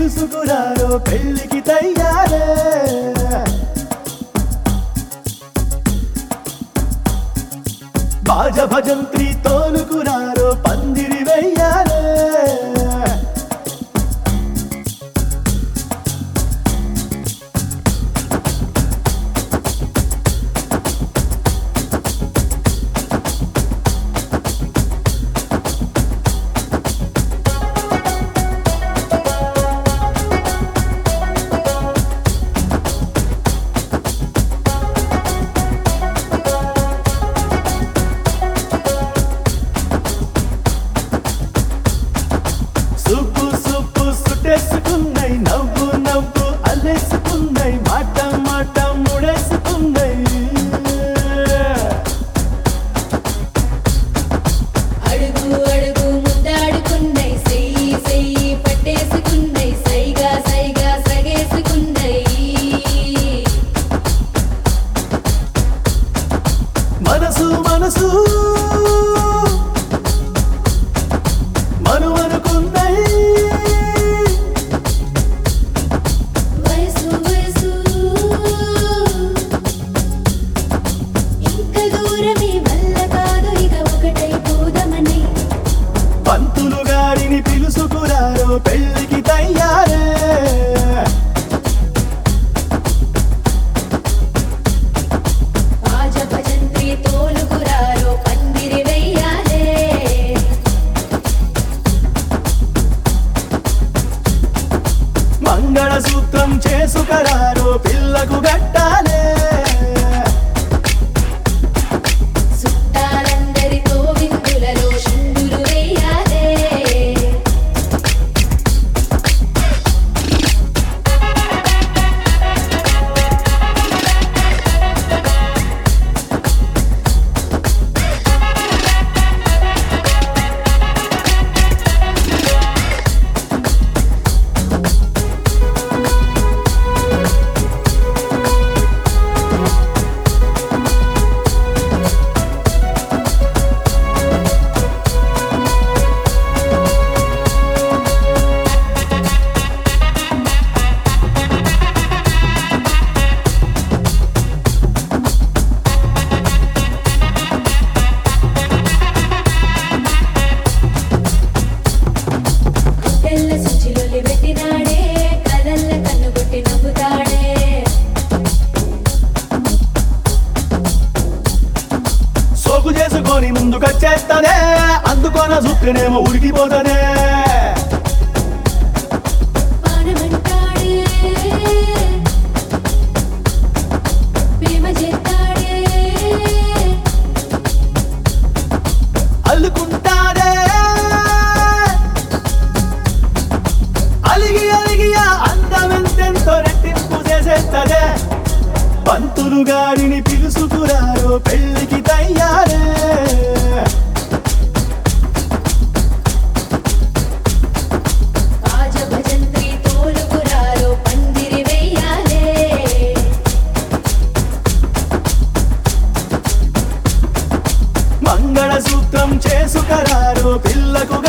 పిలుసుకురారో పెళ్లికి తయ్యారే బాజ భజంత్రి తోలుకురారో పందిరి వెయ్యారే సుబ్బు సుబ్బు సుట్టేసుకున్నాయి నవ్వు నవ్వు అల్లేసుకున్నాయి మాట మాట ముడేసుకున్నాయి అడుగు అడుగు ముద్దాడుకున్నై సెయ్యి సెయ్యి పట్టేసుకున్నై సైగా సైగా సగేసుకున్నై మనసు మనసు మను అనుకున్నాయి వయసు వయసు ఇంక దూరమే వల్ల కాదు ఇక ఒకటై పోదమని పంతులు గారిని పిలుసుకురారో పెళ్లికి తయ్యారే బాజ భజంత్రి తోలుకురారో పందిరి వెయ్యాలే మంగళసూత్రం చేసుకరారో పిల్లకు గట్టాలే చుట్టాలందరితో విందులలో చిందులు వెయ్యాలే తెల్ల సుచిలొలి పెట్టినాడే కలల్ల కన్నుగొట్టి నవ్వుతాడే సోకు చేసుకొని ముందుకొచ్చేస్తానే అందుకోన చూస్తేనేమో ఉడికిపోతానే పానమంటాడే ప్రేమ చేస్తాడే అల్లుకుంటాడే అలిగి అలిగి ఆ అందమెంతెంతో రెట్టింపు చేసేస్తదే పంతులు గారిని పిలుసుకురారో పెళ్లికి తయ్యారే బాజ భజంత్రి తోలుకురారో పందిరి వెయ్యాలే మంగళసూత్రం చేసుకరారో పిల్లకు